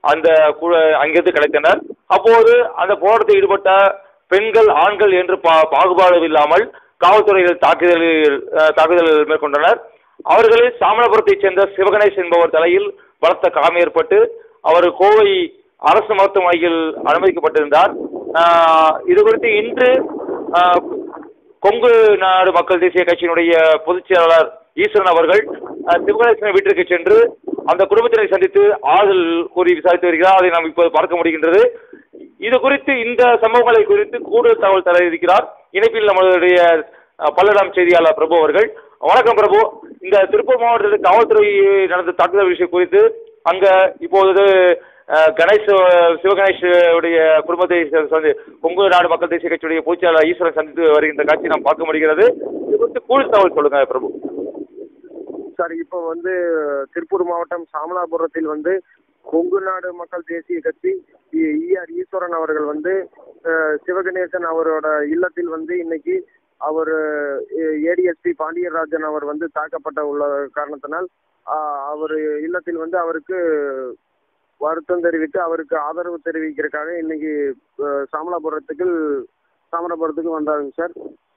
அந்த கு- அங்கிருந்து கிடைத்தனர் அப்போது அந்த போராட்டத்தில் ஈடுபட்ட பெண்கள் ஆண்கள் என்று பா பாகுபாடு இல்லாமல் காவல்துறையில் தாக்குதலில் அஹ், தாக்குதல் மேற்கொண்டனர் அவர்களில் சாமனபுரத்தைச் சேர்ந்த சிவகணேஷ் என்பவர் தலையில் பலத்த காயம் ஏற்பட்டு அவர் கோவை அரசு மருத்துவமனையில் அனுமதிக்கப்பட்டிருந்தார் ஆஹ், இது குறித்து இன்று ஆஹ், கொங்கு நாடு மக்கள் தேசிய கட்சியினுடைய பொதுச் செயலாளர் ஈஸ்வரன் அவர்கள் அஹ், சிவகணேசன் வீட்டிற்கு சென்று அந்த குடும்பத்தினை சந்தித்து ஆறுதல் கூறி விசாரித்து வருகிறார் அதை நாம் இப்போது பார்க்க முடிகின்றது இது குறித்து இந்த சம்பவங்களை குறித்து கூடுதல் தகவல் தர இருக்கிறார் இணைப்பில் நம்மளுடைய அஹ், பல்லடம் செய்தியாளர் பிரபு அவர்கள் வணக்கம் பிரபு இந்த திருப்பூர் மாவட்டத்தில் காவல்துறை நடந்த தாக்குதல் விஷயம் குறித்து அங்க இப்போது அஹ், கணேஷ் அஹ், சிவகணேஷ் உடைய குடும்பத்தை ச- சந்தி கொங்கு நாடு மக்கள் தேசிய கட்சியுடைய பொதுச் செயலாளர் ஈஸ்வரன் சந்தித்து வருகின்ற காட்சி நாம் பார்க்க முடிகிறது இது குறித்து கூடுதல் தகவல் சொல்லுங்க பிரபு சார் இப்போ வந்து திருப்பூர் மாவட்டம் சாமலாபுரத்தில் வந்து கொங்கு நாடு மக்கள் தேசிய கட்சி இஆர் ஈஸ்வரன் அவர்கள் வந்து அஹ், சிவகணேசன் அவரோட இல்லத்தில் வந்து இன்னைக்கு அவர் ஏடிஎஸ்பி பாண்டியராஜன் அவர் வந்து தாக்கப்பட்ட உள்ள காரணத்தினால் ஆஹ், அவர் இல்லத்தில் வந்து அவருக்கு வருத்தம் தெரிவித்து அவருக்கு ஆதரவு தெரிவிக்கிறதுக்காக இன்னைக்கு அஹ், சாமலாபுரத்துக்கு சாமலாபுரத்துக்கு வந்தாங்க சார்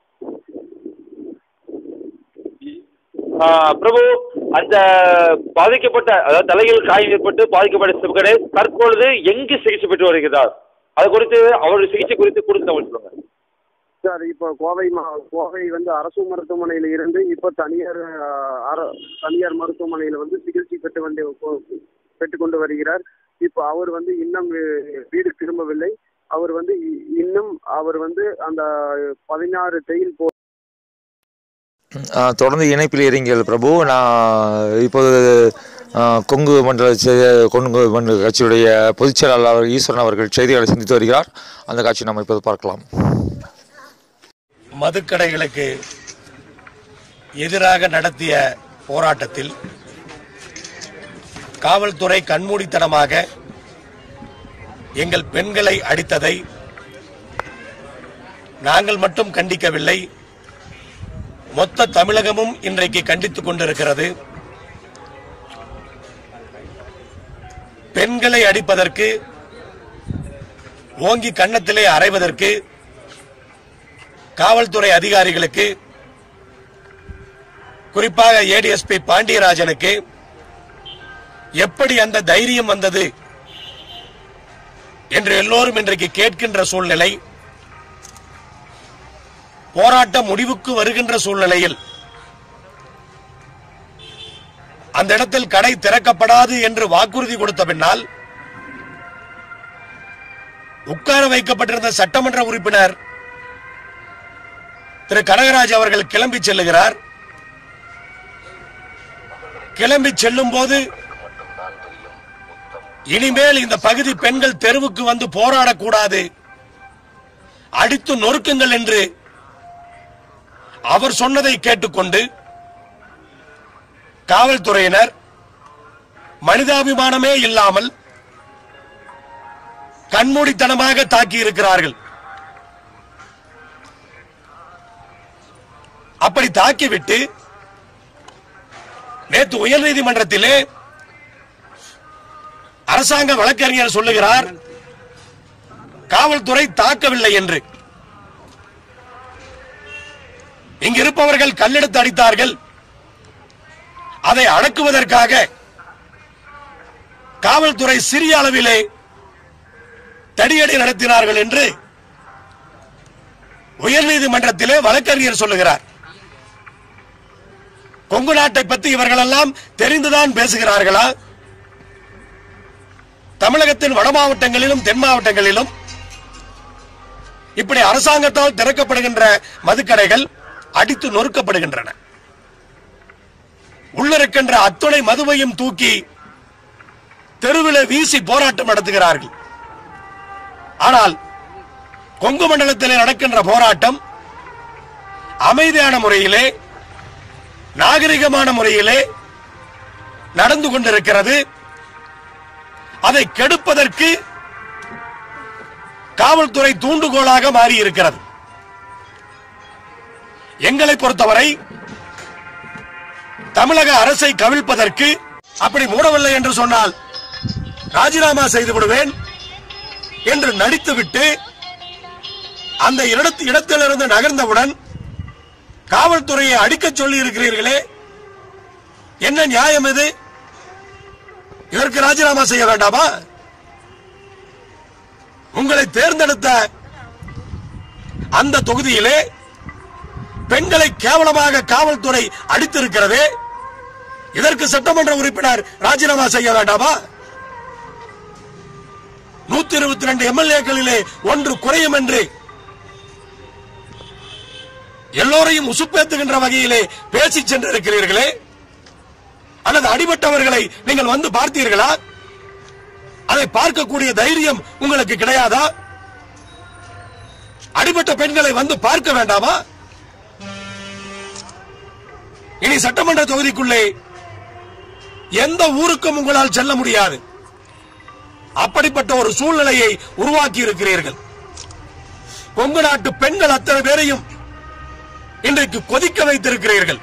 ஆஹ் பிரபு அந்த பாதிக்கப்பட்ட அதாவது தலையில் காயம் ஏற்பட்டு பாதிக்கப்பட்ட சிவகணேஷ் தற்பொழுது எங்கு சிகிச்சை பெற்று வருகிறார் அது குறித்து அவருடைய சிகிச்சை குறித்து கூடுதல் தகவல் சொல்லுங்க சார் இப்போ கோவை மா கோவை வந்து அரசு மருத்துவமனையில் இருந்து இப்போ தனியார் அஹ், அர- தனியார் மருத்துவமனையில் வந்து சிகிச்சை பெற்று வந்து பெற்றுக்கொண்டு வருகிறார் இப்போ அவர் வந்து இன்னும் வீ- வீடு திரும்பவில்லை அவர் வந்து இ- இன்னும் அவர் வந்து அந்த பதினாறு தையல் போ ஆ, தொடர்ந்து இணைப்பில் இருங்கள் பிரபு நான் இப்போது ஆ, கொங்கு மண்டல செ- கொங்கு மண்டல கட்சியுடைய பொதுச் செயலாளர் ஈஸ்வரன் அவர்கள் செய்திகளை சந்தித்து வருகிறார் அந்த காட்சி நாம் இப்போது பார்க்கலாம் மதுக்கடைகளுக்கு எதிராக நடத்திய போராட்டத்தில் காவல்துறை கண்மூடித்தனமாக எங்கள் பெண்களை அடித்ததை நாங்கள் மட்டும் கண்டிக்கவில்லை மொத்த தமிழகமும் இன்றைக்கு கண்டித்துக் கொண்டிருக்கிறது பெண்களை அடிப்பதற்கு ஓங்கி கன்னத்திலே அறைவதற்கு காவல்துறை அதிகாரிகளுக்கு குறிப்பாக ஏடிஎஸ்பி பாண்டியராஜனுக்கு எப்படி அந்த தைரியம் வந்தது என்று எல்லோரும் இன்றைக்கு கேட்கின்ற சூழ்நிலை போராட்டம் முடிவுக்கு வருகின்ற சூழ்நிலையில் அந்த இடத்தில் கடை திறக்கப்படாது என்று வாக்குறுதி கொடுத்த பின்னால் உட்கார வைக்கப்பட்டிருந்த சட்டமன்ற உறுப்பினர் திரு கனகராஜ் அவர்கள் கிளம்பி செல்லுகிறார் கிளம்பி செல்லும் போது இனிமேல் இந்த பகுதி பெண்கள் தெருவுக்கு வந்து போராடக்கூடாது அடித்து நொறுக்குங்கள் என்று அவர் சொன்னதை கேட்டுக்கொண்டு காவல்துறையினர் மனிதாபிமானமே இல்லாமல் கண்மூடித்தனமாக தாக்கி இருக்கிறார்கள் அப்படி தாக்கிவிட்டு நேற்று உயர்நீதிமன்றத்திலே அரசாங்க வழக்கறிஞர் சொல்லுகிறார் காவல்துறை தாக்கவில்லை என்று இங்கு இருப்பவர்கள் கல்லெடுத்து அடித்தார்கள் அதை அடக்குவதற்காக காவல்துறை சிறிய அளவிலே தடியடி நடத்தினார்கள் என்று உயர்நீதிமன்றத்திலே வழக்கறிஞர் சொல்லுகிறார் கொங்கு நாட்டை பற்றி இவர்களெல்லாம் தெரிந்துதான் பேசுகிறார்களா தமிழகத்தின் வட மாவட்டங்களிலும் தென் மாவட்டங்களிலும் இப்படி அரசாங்கத்தால் திறக்கப்படுகின்ற மதுக்கடைகள் அடித்து நொறுக்கப்படுகின்றன உள்ளிருக்கின்ற அத்துணை மதுவையும் தூக்கி தெருவில் வீசி போராட்டம் நடத்துகிறார்கள் ஆனால் கொங்கு மண்டலத்தில் நடக்கின்ற போராட்டம் அமைதியான முறையிலே நாகரிகமான முறையிலே நடந்து கொண்டிருக்கிறது அதை கெடுப்பதற்கு காவல்துறை தூண்டுகோலாக மாறி இருக்கிறது எங்களை பொறுத்தவரை தமிழக அரசை கவிழ்ப்பதற்கு அப்படி மூடவில்லை என்று சொன்னால் ராஜினாமா செய்து விடுவேன் என்று நடித்துவிட்டு அந்த இடத்து இடத்திலிருந்து நகர்ந்தவுடன் காவல்துறையை அடிக்கச் சொல்லி இருக்கிறீர்களே என்ன நியாயம் இது இதற்கு ராஜினாமா செய்ய வேண்டாமா உங்களை தேர்ந்தெடுத்த அந்த தொகுதியிலே பெண்களை கேவலமாக காவல்துறை அடித்திருக்கிறதே இதற்கு சட்டமன்ற உறுப்பினர் ராஜினாமா செய்ய வேண்டாமா நூத்தி இருபத்தி ரெண்டு எம்எல்ஏக்களிலே ஒன்று குறையும் என்று எல்லோரையும் உசுப்பேத்துகின்ற வகையிலே பேசி சென்றிருக்கிறீர்களே அல்லது அடிபட்டவர்களை நீங்கள் வந்து பார்த்தீர்களா அதை பார்க்கக்கூடிய தைரியம் உங்களுக்கு கிடையாதா அடிபட்ட பெண்களை வந்து பார்க்க வேண்டாமா இனி சட்டமன்ற தொகுதிக்குள்ளே எந்த ஊருக்கும் உங்களால் செல்ல முடியாது அப்படிப்பட்ட ஒரு சூழ்நிலையை உருவாக்கி இருக்கிறீர்கள் கொங்கு நாட்டு பெண்கள் அத்தனை பேரையும் இன்றைக்கு கொதிக்க வைத்திருக்கிறீர்கள்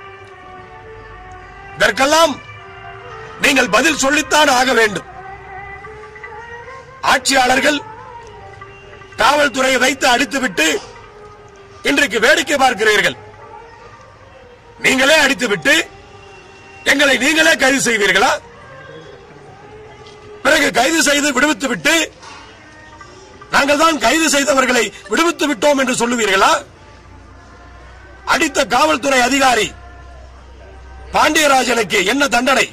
இதற்கெல்லாம் நீங்கள் பதில் சொல்லித்தான் ஆக வேண்டும் ஆட்சியாளர்கள் காவல்துறையை வைத்து அடித்துவிட்டு இன்றைக்கு வேடிக்கை பார்க்கிறீர்கள் நீங்களே அடித்துவிட்டு எங்களை நீங்களே கைது செய்வீர்களா பிறகு கைது செய்து விடுவித்து விட்டு நாங்கள் தான் கைது செய்தவர்களை விடுவித்து விட்டோம் என்று சொல்லுவீர்களா அடித்த காவல்துறை அதிகாரி பாண்டியராஜனுக்கு என்ன தண்டனை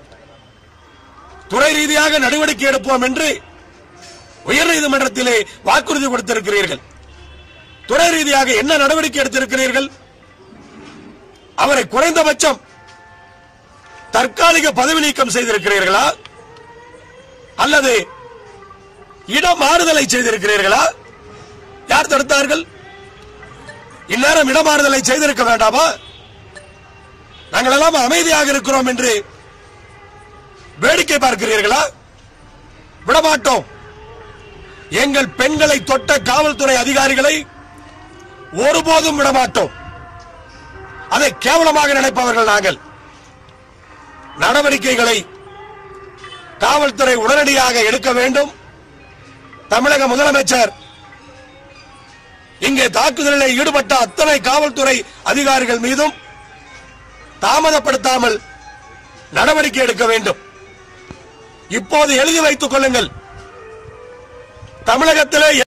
துறை ரீதியாக நடவடிக்கை எடுப்போம் என்று உயர்நீதிமன்றத்திலே வாக்குறுதி கொடுத்திருக்கிறீர்கள் துறை ரீதியாக என்ன நடவடிக்கை எடுத்திருக்கிறீர்கள் அவரை குறைந்தபட்சம் தற்காலிக பதவி நீக்கம் செய்திருக்கிறீர்களா அல்லது இடமாறுதலை செய்திருக்கிறீர்களா யார் தடுத்தார்கள் இந்நேரம் இடமாறுதலை செய்திருக்க வேண்டாமா நாங்கள் எல்லாம் அமைதியாக இருக்கிறோம் என்று வேடிக்கை பார்க்கிறீர்களா விடமாட்டோம் எங்கள் பெண்களை தொட்ட காவல்துறை அதிகாரிகளை ஒருபோதும் விடமாட்டோம் அதை கேவலமாக நினைப்பவர்கள் நாங்கள் நடவடிக்கைகளை காவல்துறை உடனடியாக எடுக்க வேண்டும் தமிழக முதலமைச்சர் இங்கே தாக்குதலில் ஈடுபட்ட அத்தனை காவல்துறை அதிகாரிகள் மீதும் தாமதப்படுத்தாமல் நடவடிக்கை எடுக்க வேண்டும் இப்போது எழுதி வைத்துக் கொள்ளுங்கள் தமிழகத்திலே